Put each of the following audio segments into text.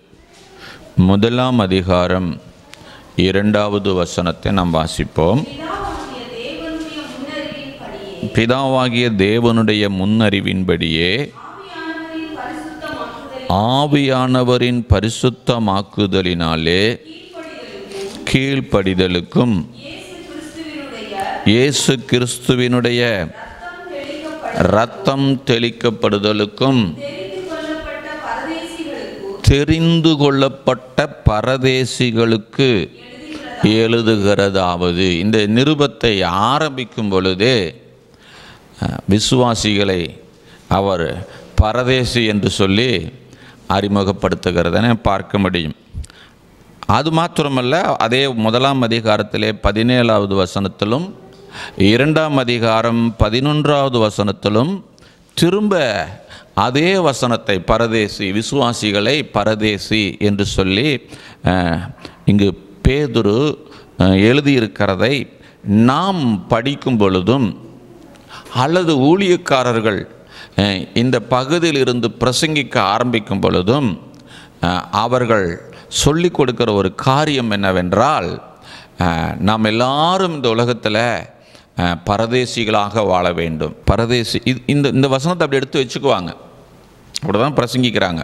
முதலாம் அதிகாரம் இரண்டாவது வசனத்தை நாம் வாசிப்போம் பிதாவாகிய தேவனுடைய முன்னறிவின்படியே பிதாவாகிய தேவனுடைய முன்னறிவின்படியே ஆவியானவரின் ஆவியானவரின் பரிசுத்தமாக்குதலினாலே பரிசுத்தமாக்குதலினாலே கீழ்ப்படிதலுக்கும் இயேசு கிறிஸ்துவினுடைய இயேசு கிறிஸ்துவினுடைய ரத்தம் தெளிக்கப்பட ரத்தம் தெளிக்கப்படுதலுக்கும் தெரிந்து கொள்ளப்பட்ட பரதேசிகளுக்கு தெரிந்து கொள்ளப்பட்ட பரதேசிகளுக்கு எழுதுகிறதாவது இந்த நிருபத்தை ஆரம்பிக்கும் பொழுதே அஹ், விசுவாசிகளை அவர் பரதேசி என்று சொல்லி அறிமுகப்படுத்துகிறதனை பார்க்க முடியும் அது மாத்திரமல்ல அதே முதலாம் அதிகாரத்திலே பதினேழாவது வசனத்திலும் இரண்டாம் அதிகாரம் பதினொன்றாவது வசனத்திலும் திரும்ப அதே வசனத்தை பரதேசி விசுவாசிகளை பரதேசி என்று சொல்லி அஹ், இங்கு பேதுரு அஹ், எழுதியிருக்கிறதை நாம் படிக்கும் பொழுதும் அல்லது ஊழியக்காரர்கள் அஹ், இந்த பகுதியில் இருந்து பிரசங்கிக்க ஆரம்பிக்கும் பொழுதும் அஹ், அவர்கள் சொல்லிக் கொடுக்கிற ஒரு காரியம் என்னவென்றால் அஹ், நாம் எல்லாரும் இந்த உலகத்தில் அஹ், பரதேசிகளாக வாழ வேண்டும் பரதேசி இது- இந்த இந்த வசனத்தை அப்படி எடுத்து வச்சுக்குவாங்க அப்படி தான் பிரசங்கிக்கிறாங்க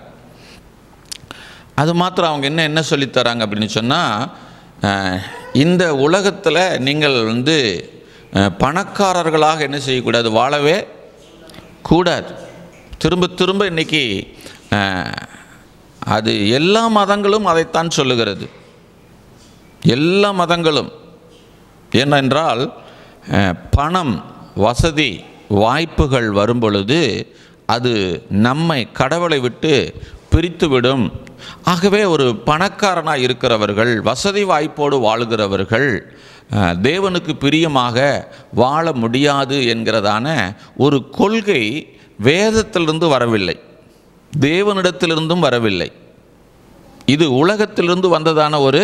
அது மாத்திரம் அவங்க என்ன என்ன சொல்லித் தராங்க அப்படின்னு சொன்னால் இந்த உலகத்தில் நீங்கள் வந்து அஹ், பணக்காரர்களாக என்ன செய்யக்கூடாது வாழவே கூடாது திரும்ப திரும்ப இன்னைக்கு அஹ், அது எல்லா மதங்களும் அதைத்தான் சொல்லுகிறது எல்லா மதங்களும் ஏனென்றால் அஹ், பணம் வசதி வாய்ப்புகள் வரும் பொழுது அது நம்மை கடவுளை விட்டு பிரித்துவிடும் ஆகவே ஒரு பணக்காரனாக இருக்கிறவர்கள் வசதி வாய்ப்போடு வாழுகிறவர்கள் அஹ், தேவனுக்கு பிரியமாக வாழ முடியாது என்கிறதான ஒரு கொள்கை வேதத்திலிருந்து வரவில்லை தேவனிடத்திலிருந்தும் வரவில்லை இது உலகத்திலிருந்து வந்ததான ஒரு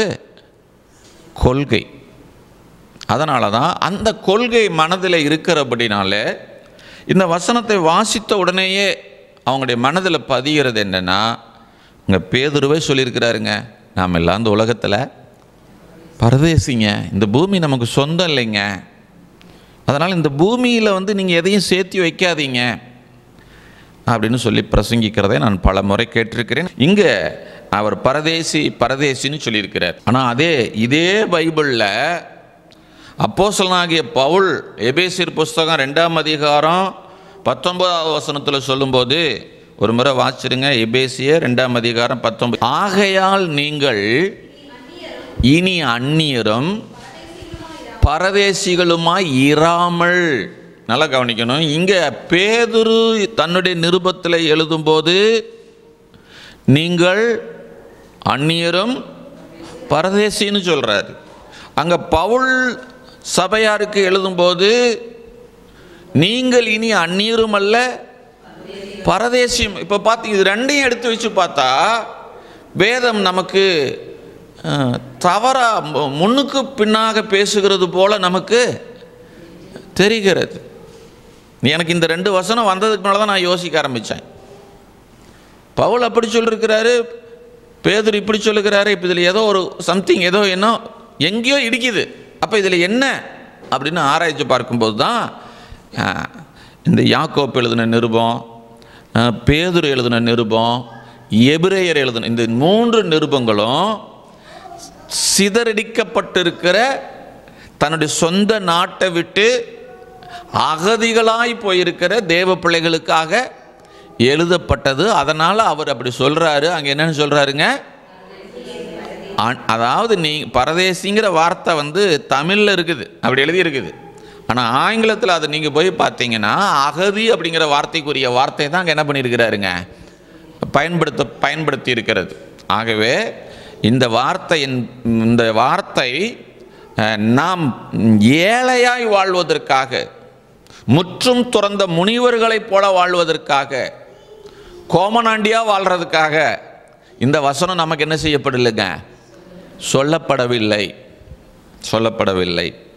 கொள்கை அதனால தான் அந்த கொள்கை மனதில் இருக்கிறபடினால இந்த வசனத்தை வாசித்த உடனேயே அவங்களுடைய மனதில் பதிகிறது என்னென்னா இங்கே பேதுருவே சொல்லியிருக்கிறாருங்க நாம் எல்லாம் இந்த உலகத்தில் பரதேசிங்க இந்த பூமி நமக்கு சொந்தம் இல்லைங்க அதனால் இந்த பூமியில் வந்து நீங்கள் எதையும் சேர்த்து வைக்காதீங்க அப்படின்னு சொல்லி பிரசங்கிக்கிறதை நான் பல முறை கேட்டிருக்கிறேன் இங்கே அவர் பரதேசி பரதேசின்னு சொல்லியிருக்கிறார் ஆனால் அதே இதே பைபிளில் அப்போஸ்தலனாகிய பவுல் எபேசியர் புஸ்தகம் ரெண்டாம் அதிகாரம் பத்தொன்பதாவது வசனத்தில் சொல்லும்போது ஒரு முறை வாசிச்சிருங்க எபேசியர் ரெண்டாம் அதிகாரம் பத்தொன்பது ஆகையால் நீங்கள் இனி அந்நியரும் பரதேசிகளுமாய் இராமல் நல்லா கவனிக்கணும் இங்கே பேதுரு தன்னுடைய நிருபத்தில் எழுதும்போது நீங்கள் அந்நியரும் பரதேசின்னு சொல்கிறாரு அங்கே பவுல் சபையாருக்கு எழுதும்போது நீங்கள் இனி அந்நியரும் அல்ல பரதேசியம் இப்போ பார்த்து இது ரெண்டையும் எடுத்து வச்சு பார்த்தா வேதம் நமக்கு அஹ், தவறா மு- முன்னுக்கு பின்னாக பேசுகிறது போல நமக்கு தெரிகிறது எனக்கு இந்த ரெண்டு வசனம் வந்ததுக்கு மேலே தான் நான் யோசிக்க ஆரம்பித்தேன் பவுல் அப்படி சொல்லியிருக்கிறாரு பேதுரு இப்படி சொல்லுகிறாரு இப்போ இதில் ஏதோ ஒரு சம்திங் ஏதோ என்ன எங்கேயோ இடிக்குது அப்போ இதில் என்ன அப்படின்னு ஆராய்ச்சி பார்க்கும்போது தான் அஹ், இந்த யாக்கோப் எழுதின நிருபம் அஹ், பேதுரு எழுதின நிருபம் எபிரேயர் எழுதின இந்த மூன்று நிருபங்களும் சிதறடிக்கப்பட்டிருக்கிற தன்னுடைய சொந்த நாட்டை விட்டு அகதிகளாய் போயிருக்கிற தேவ பிள்ளைகளுக்காக எழுதப்பட்டது அதனால் அவர் அப்படி சொல்கிறாரு அங்கே என்னன்னு சொல்கிறாருங்க அதாவது நீ பரதேசிங்கிற வார்த்தை வந்து தமிழில் இருக்குது அப்படி எழுதி இருக்குது ஆனால் ஆங்கிலத்தில் அதை நீங்கள் போய் பார்த்தீங்கன்னா அகதி அப்படிங்கிற வார்த்தைக்குரிய வார்த்தை தான் அங்கே என்ன பண்ணியிருக்கிறாருங்க பயன்படுத்த பயன்படுத்தி இருக்கிறது ஆகவே இந்த வார்த்தையின் இந்த வார்த்தை அஹ், நாம் ஏழையாய் வாழ்வதற்காக முற்றும் துறந்த முனிவர்களைப் போல வாழ்வதற்காக கோமனாண்டியாக வாழ்கிறதுக்காக இந்த வசனம் நமக்கு என்ன செய்யப்படலைங்க சொல்லப்படவில்லை சொல்லப்படவில்லை